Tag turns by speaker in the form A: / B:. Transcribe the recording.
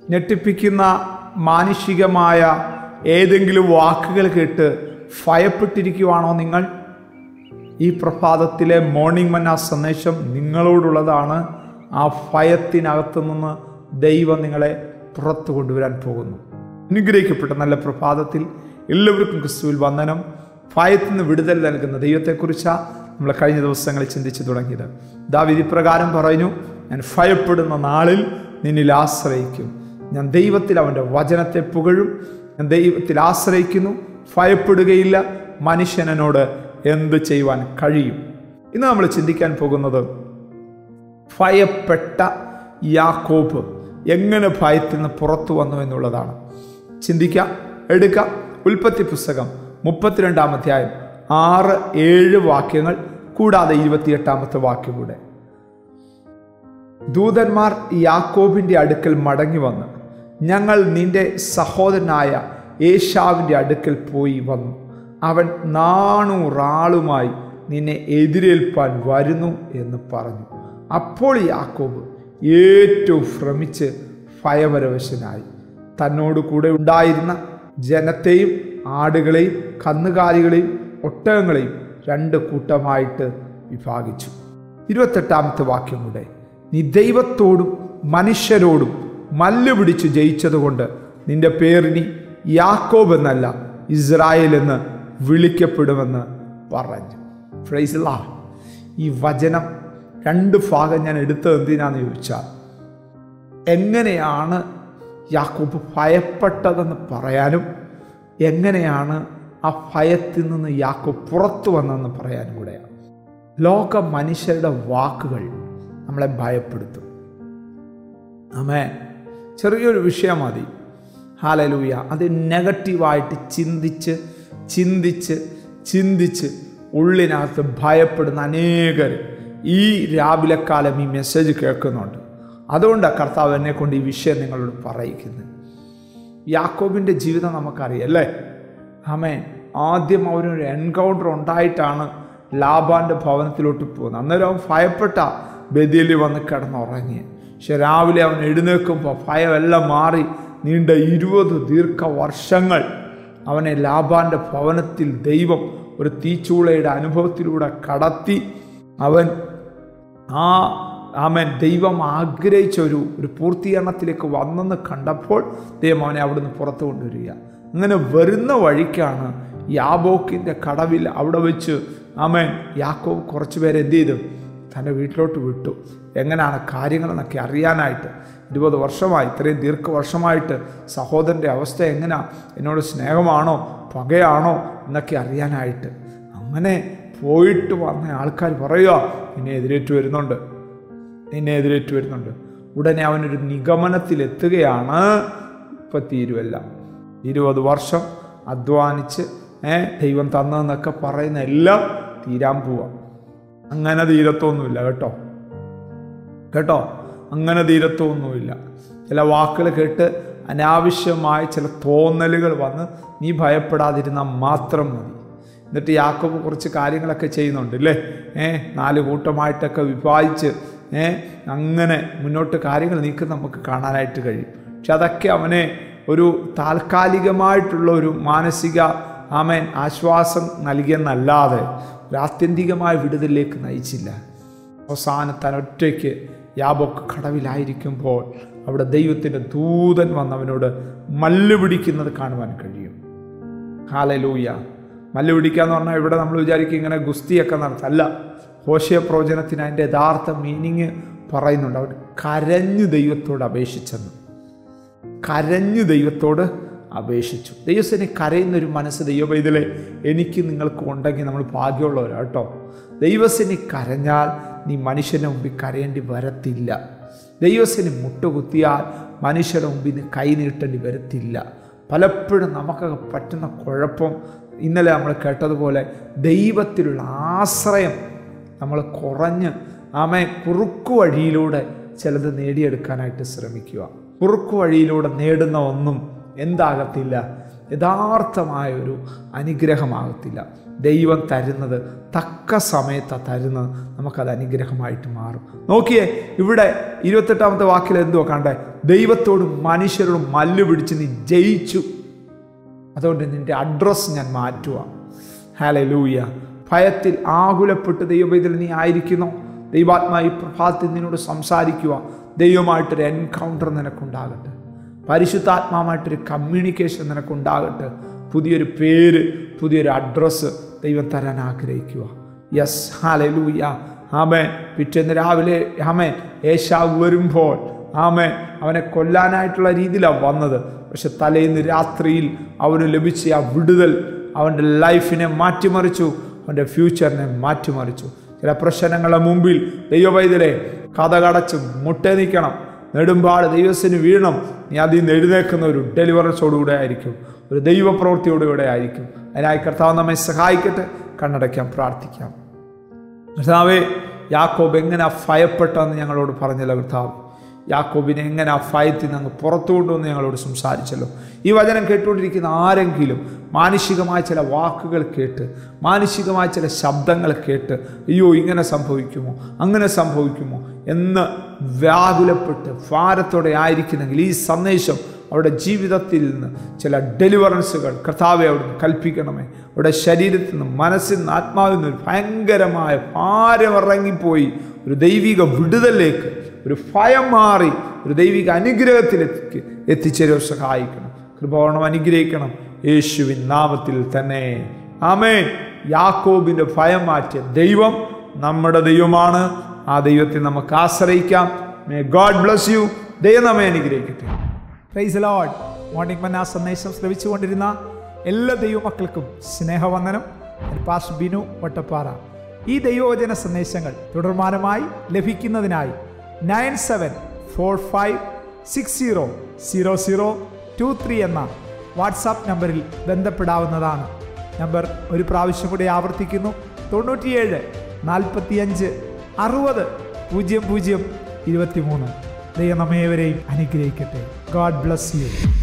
A: ഞെട്ടിപ്പിക്കുന്ന മാനുഷികമായ ഏതെങ്കിലും വാക്കുകൾ കേട്ട് ഭയപ്പെട്ടിരിക്കുവാണോ നിങ്ങൾ ഈ പ്രഭാതത്തിലെ മോർണിംഗ് മന്ന സന്ദേശം നിങ്ങളോടുള്ളതാണ് ആ ഭയത്തിനകത്തു നിന്ന് ദൈവം നിങ്ങളെ പുറത്തു കൊണ്ടുവരാൻ പോകുന്നു അനുഗ്രഹിക്കപ്പെട്ട നല്ല പ്രഭാതത്തിൽ എല്ലാവർക്കും ക്രിസ്തുവിൽ വന്ദനം ഭയത്തിൽ നിന്ന് വിടുതൽ നൽകുന്ന ദൈവത്തെക്കുറിച്ചാണ് നമ്മൾ കഴിഞ്ഞ ദിവസങ്ങളിൽ ചിന്തിച്ചു തുടങ്ങിയത് ദാവിധി പ്രകാരം പറഞ്ഞു ഞാൻ ഭയപ്പെടുന്ന നാളിൽ നിന്നിൽ ആശ്രയിക്കും ഞാൻ ദൈവത്തിൽ അവൻ്റെ വചനത്തെ പുകഴും ഞാൻ ദൈവത്തിൽ ആശ്രയിക്കുന്നു ഭയപ്പെടുകയില്ല മനുഷ്യനോട് എന്ത് ചെയ്യുവാൻ കഴിയും ഇന്ന് നമ്മൾ ചിന്തിക്കാൻ പോകുന്നത് ഭയപ്പെട്ട യാക്കോബ് എങ്ങനെ ഭയത്തിൽ നിന്ന് പുറത്തു വന്നു എന്നുള്ളതാണ് ചിന്തിക്കാം എടുക്കാം ഉൽപ്പത്തി പുസ്തകം മുപ്പത്തിരണ്ടാം അധ്യായം ആറ് ഏഴ് വാക്യങ്ങൾ കൂടാതെ ഇരുപത്തിയെട്ടാമത്തെ വാക്യം കൂടെ ദൂതന്മാർ യാക്കോബിന്റെ അടുക്കൽ മടങ്ങി വന്ന് ഞങ്ങൾ നിന്റെ സഹോദരനായ ഏഷാവിൻ്റെ അടുക്കൽ പോയി വന്നു അവൻ നാണൂറാളുമായി നിന്നെ എതിരേൽപ്പാൻ വരുന്നു എന്ന് പറഞ്ഞു അപ്പോൾ യാക്കോബ് ഏറ്റവും ഭ്രമിച്ച് ഭയപരവശനായി തന്നോട് കൂടെ ഉണ്ടായിരുന്ന ജനത്തെയും ആടുകളെയും കന്നുകാലികളെയും ഒട്ടകങ്ങളെയും രണ്ട് കൂട്ടമായിട്ട് വിഭാഗിച്ചു ഇരുപത്തെട്ടാമത്തെ വാക്യം കൂടെ നീ ദൈവത്തോടും മനുഷ്യരോടും മല്ല് പിടിച്ച് ജയിച്ചതുകൊണ്ട് നിന്റെ പേരിനി യാക്കോബ് എന്നല്ല ഇസ്രായേൽ എന്ന് വിളിക്കപ്പെടുമെന്ന് പറഞ്ഞു ഫ്രൈസില്ല ഈ വചനം രണ്ട് ഭാഗം ഞാൻ എടുത്തത് എന്തിനാന്ന് ചോദിച്ചാൽ എങ്ങനെയാണ് യാക്കോബ് ഭയപ്പെട്ടതെന്ന് പറയാനും എങ്ങനെയാണ് ആ ഭയത്തിൽ നിന്ന് യാക്കോബ് പുറത്തു വന്നതെന്ന് പറയാനും കൂടെയാണ് ലോക മനുഷ്യരുടെ വാക്കുകൾ നമ്മളെ ഭയപ്പെടുത്തും ആമേ ചെറിയൊരു വിഷയം മതി ഹാലലൂയ അത് നെഗറ്റീവായിട്ട് ചിന്തിച്ച് ചിന്തിച്ച് ചിന്തിച്ച് ഉള്ളിനകത്ത് ഭയപ്പെടുന്ന അനേകർ ഈ രാവിലെ കാലം ഈ മെസ്സേജ് കേൾക്കുന്നുണ്ട് അതുകൊണ്ടാണ് കർത്താവ് എന്നെ കൊണ്ട് ഈ വിഷയം നിങ്ങളോട് പറയിക്കുന്നത് യാക്കോബിൻ്റെ ജീവിതം നമുക്കറിയാം അല്ലേ ആമേ ആദ്യം അവനൊരു എൻകൗണ്ടർ ഉണ്ടായിട്ടാണ് ലാബാന്റെ ഭവനത്തിലോട്ട് പോകുന്നത് അന്നേരം അവൻ ഭയപ്പെട്ട ബദിയിൽ വന്ന് കിടന്നുറങ്ങി പക്ഷെ രാവിലെ അവൻ എഴുന്നേൽക്കുമ്പോൾ ഭയമെല്ലാം മാറി നീണ്ട ഇരുപത് ദീർഘ വർഷങ്ങൾ അവനെ ലാബാന്റെ ഭവനത്തിൽ ദൈവം ഒരു തീച്ചൂളയുടെ അനുഭവത്തിലൂടെ കടത്തി അവൻ ആ ആമൻ ദൈവം ആഗ്രഹിച്ച ഒരു ഒരു പൂർത്തീകരണത്തിലേക്ക് വന്നെന്ന് കണ്ടപ്പോൾ ദൈവം അവനെ അവിടുന്ന് പുറത്തു കൊണ്ടുവരിക അങ്ങനെ വരുന്ന വഴിക്കാണ് യാബോക്കിൻ്റെ കടവിൽ അവിടെ വെച്ച് ആമേൻ യാക്കോബ് കുറച്ച് പേരെ എന്ത് ചെയ്തു തൻ്റെ വീട്ടിലോട്ട് വിട്ടു എങ്ങനെയാണ് കാര്യങ്ങളെന്നൊക്കെ അറിയാനായിട്ട് ഇരുപത് വർഷമായി ഇത്രയും ദീർഘവർഷമായിട്ട് സഹോദരൻ്റെ അവസ്ഥ എങ്ങനെയാ എന്നോട് സ്നേഹമാണോ പകയാണോ എന്നൊക്കെ അറിയാനായിട്ട് അങ്ങനെ പോയിട്ട് വന്ന ആൾക്കാർ പറയുക നിന്നെ എതിരേറ്റ് വരുന്നുണ്ട് നിന്നെ എതിരേറ്റ് വരുന്നുണ്ട് ഉടനെ അവനൊരു നിഗമനത്തിലെത്തുകയാണ് ഇപ്പം തീരുവെല്ലാം ഇരുപത് വർഷം അധ്വാനിച്ച് ഏ ദൈവം തന്നതെന്നൊക്കെ പറയുന്ന എല്ലാം തീരാൻ പോവാം അങ്ങനെ തീരത്തൊന്നുമില്ല കേട്ടോ കേട്ടോ അങ്ങനെ തീരത്തൊന്നുമില്ല ചില വാക്കുകൾ കേട്ട് അനാവശ്യമായ ചില തോന്നലുകൾ വന്ന് നീ ഭയപ്പെടാതിരുന്നാൽ മാത്രം മതി എന്നിട്ട് യാക്കോബ് കുറച്ച് കാര്യങ്ങളൊക്കെ ചെയ്യുന്നുണ്ട് അല്ലേ ഏ നാല് കൂട്ടമായിട്ടൊക്കെ വിഭാഗിച്ച് ഏ അങ്ങനെ മുന്നോട്ട് കാര്യങ്ങൾ നീക്കുന്ന നമുക്ക് കാണാനായിട്ട് കഴിയും പക്ഷെ അതൊക്കെ അവനെ ഒരു താൽക്കാലികമായിട്ടുള്ള ഒരു മാനസിക ആമേൻ ആശ്വാസം നൽകിയെന്നല്ലാതെ ഒരു ആത്യന്തികമായ വിടുതലിലേക്ക് നയിച്ചില്ല അവസാനം താൻ ഒറ്റയ്ക്ക് യാബോക്ക് കടവിലായിരിക്കുമ്പോൾ അവിടെ ദൈവത്തിൻ്റെ ദൂതൻ വന്നവനോട് മല്ല് പിടിക്കുന്നത് കാണുവാൻ കഴിയും ഹാലലൂയ മല്ല് പിടിക്കുക എന്ന് പറഞ്ഞാൽ ഇവിടെ നമ്മൾ വിചാരിക്കും ഇങ്ങനെ ഗുസ്തിയൊക്കെ നടത്തല്ല ഹോശയ പ്രവചനത്തിന് അതിൻ്റെ യഥാർത്ഥ മീനിങ് പറയുന്നുണ്ട് അവൻ കരഞ്ഞു ദൈവത്തോട് അപേക്ഷിച്ചെന്ന് കരഞ്ഞു ദൈവത്തോട് അപേക്ഷിച്ചു ദൈവസേനെ കരയുന്ന ഒരു മനസ്സ് ദൈവപൈതലെ എനിക്ക് നിങ്ങൾക്ക് ഉണ്ടെങ്കിൽ നമ്മൾ ഭാഗ്യമുള്ളവരാ കേട്ടോ ദൈവസേനെ കരഞ്ഞാൽ നീ മനുഷ്യൻ്റെ മുമ്പിൽ കരയേണ്ടി വരത്തില്ല ദൈവസേനെ മുട്ടുകുത്തിയാൽ മനുഷ്യരുടെ മുമ്പിൽ നിന്ന് കൈ നീട്ടേണ്ടി വരത്തില്ല പലപ്പോഴും നമുക്കൊക്കെ പറ്റുന്ന കുഴപ്പം ഇന്നലെ നമ്മൾ കേട്ടതുപോലെ ദൈവത്തിലുള്ള ആശ്രയം നമ്മൾ കുറഞ്ഞ് ആമെ കുറുക്കു വഴിയിലൂടെ ചിലത് നേടിയെടുക്കാനായിട്ട് ശ്രമിക്കുക കുറുക്കു വഴിയിലൂടെ നേടുന്ന ഒന്നും എന്താകത്തില്ല യഥാർത്ഥമായ ഒരു അനുഗ്രഹമാകത്തില്ല ദൈവം തരുന്നത് തക്ക സമയത്താണ് തരുന്നത് നമുക്കത് അനുഗ്രഹമായിട്ട് മാറും നോക്കിയേ ഇവിടെ ഇരുപത്തെട്ടാമത്തെ വാക്കിൽ എന്തുവാ കണ്ടേ ദൈവത്തോടും മനുഷ്യരോടും മല്ല് പിടിച്ച് നീ ജയിച്ചു അതുകൊണ്ട് നിന്റെ അഡ്രസ്സ് ഞാൻ മാറ്റുക ഹാലെ ലൂയ ഭയത്തിൽ ആകുലപ്പെട്ട് ദൈവവേദിൽ നീ ആയിരിക്കുന്നു ദൈവാത്മായി പ്രഭാതത്തിൽ നിന്നോട് സംസാരിക്കുക ദൈവമായിട്ടൊരു എൻകൗണ്ടർ നിനക്കുണ്ടാകട്ടെ പരിശുദ്ധാത്മാവുമായിട്ടൊരു കമ്മ്യൂണിക്കേഷൻ നിനക്കുണ്ടാകട്ടെ പുതിയൊരു പേര് പുതിയൊരു അഡ്രസ്സ് ദൈവം തരാൻ ആഗ്രഹിക്കുക യെസ് ഹാലെ ലൂയ ആമേൻ പിറ്റേന്ന് രാവിലെ ആമേൻ ഏശാവ് വരുമ്പോൾ ആമേൻ അവനെ കൊല്ലാനായിട്ടുള്ള രീതിയിലാണ് വന്നത് പക്ഷെ തലേന്ന് രാത്രിയിൽ അവന് ലഭിച്ച ആ വിടുതൽ അവൻ്റെ ലൈഫിനെ മാറ്റിമറിച്ചു അവൻ്റെ ഫ്യൂച്ചറിനെ മാറ്റിമറിച്ചു ചില പ്രശ്നങ്ങളുടെ മുമ്പിൽ ദൈവവൈദ്യരെ കഥകടച്ച് മുട്ട നിൽക്കണം നെടുമ്പാട് ദൈവത്തിന് വീഴണം നീ അതിൽ നിന്ന് എഴുന്നേക്കുന്ന ഒരു ഡെലിവറൻസോടുകൂടെ ആയിരിക്കും ഒരു ദൈവപ്രവൃത്തിയോടുകൂടെ ആയിരിക്കും അതിനായി കർത്താവ് നമ്മെ സഹായിക്കട്ടെ കണ്ണടയ്ക്കാം പ്രാർത്ഥിക്കാം കർത്താവേ യാക്കോബ് എങ്ങനെ ഭയപ്പെട്ടെന്ന് ഞങ്ങളോട് പറഞ്ഞല്ലോ കർത്താവ് യാക്കോബിനെ എങ്ങനെ ആ ഭയത്തിൽ നിന്ന് അങ്ങ് പുറത്തു കൊണ്ടുവന്ന് ഞങ്ങളോട് സംസാരിച്ചല്ലോ ഈ വചനം കേട്ടുകൊണ്ടിരിക്കുന്ന ആരെങ്കിലും മാനുഷികമായ ചില വാക്കുകൾ കേട്ട് മാനുഷികമായ ചില ശബ്ദങ്ങൾ കേട്ട് അയ്യോ ഇങ്ങനെ സംഭവിക്കുമോ അങ്ങനെ സംഭവിക്കുമോ എന്ന് വ്യാകുലപ്പെട്ട് ഭാരത്തോടെ ആയിരിക്കുന്നെങ്കിൽ ഈ സന്ദേശം അവരുടെ ജീവിതത്തിൽ നിന്ന് ചില ഡെലിവറൻസുകൾ കർത്താവെ അവിടുന്ന് കൽപ്പിക്കണമേ അവരുടെ ശരീരത്തിൽ നിന്ന് മനസ്സിൽ നിന്ന് ആത്മാവിൽ നിന്ന് ഒരു ഭയങ്കരമായ ഭാരം ഇറങ്ങിപ്പോയി ഒരു ദൈവിക വിടുതലിലേക്ക് ഒരു ഭയം മാറി ഒരു ദൈവിക അനുഗ്രഹത്തിലേക്ക് എത്തിച്ചേരുവാൻ സഹായിക്കണം കൃപവണം അനുഗ്രഹിക്കണം യേശുവിൻ നാമത്തിൽ തന്നെ ആമേൻ യാക്കോബിൻ്റെ ഭയം മാറ്റിയ ദൈവം നമ്മുടെ ദൈവമാണ് ആ ദൈവത്തെ നമുക്ക് ആശ്രയിക്കാം മേ ഗോഡ് ബ്ലസ് യു ദൈവം നമ്മെ അനുഗ്രഹിക്കട്ടെ പ്രൈസ് ലോഡ് മോർണിംഗ് മന്ന സന്ദേശം ശ്രവിച്ചുകൊണ്ടിരുന്ന എല്ലാ ദൈവമക്കൾക്കും സ്നേഹവന്ദനം പാസ് ബിനു വട്ടപ്പാറ ഈ ദൈവവചന സന്ദേശങ്ങൾ തുടർമാനമായി ലഭിക്കുന്നതിനായി nine seven four five six zero zero zero two three എന്ന വാട്സാപ്പ് നമ്പറിൽ ബന്ധപ്പെടാവുന്നതാണ് നമ്പർ ഒരു പ്രാവശ്യം കൂടി ആവർത്തിക്കുന്നു തൊണ്ണൂറ്റിയേഴ് നാൽപ്പത്തിയഞ്ച് അറുപത് പൂജ്യം പൂജ്യം ഇരുപത്തിമൂന്ന് ദൈവം നമ്മേവരെയും അനുഗ്രഹിക്കട്ടെ ഗോഡ് ബ്ലസ് യു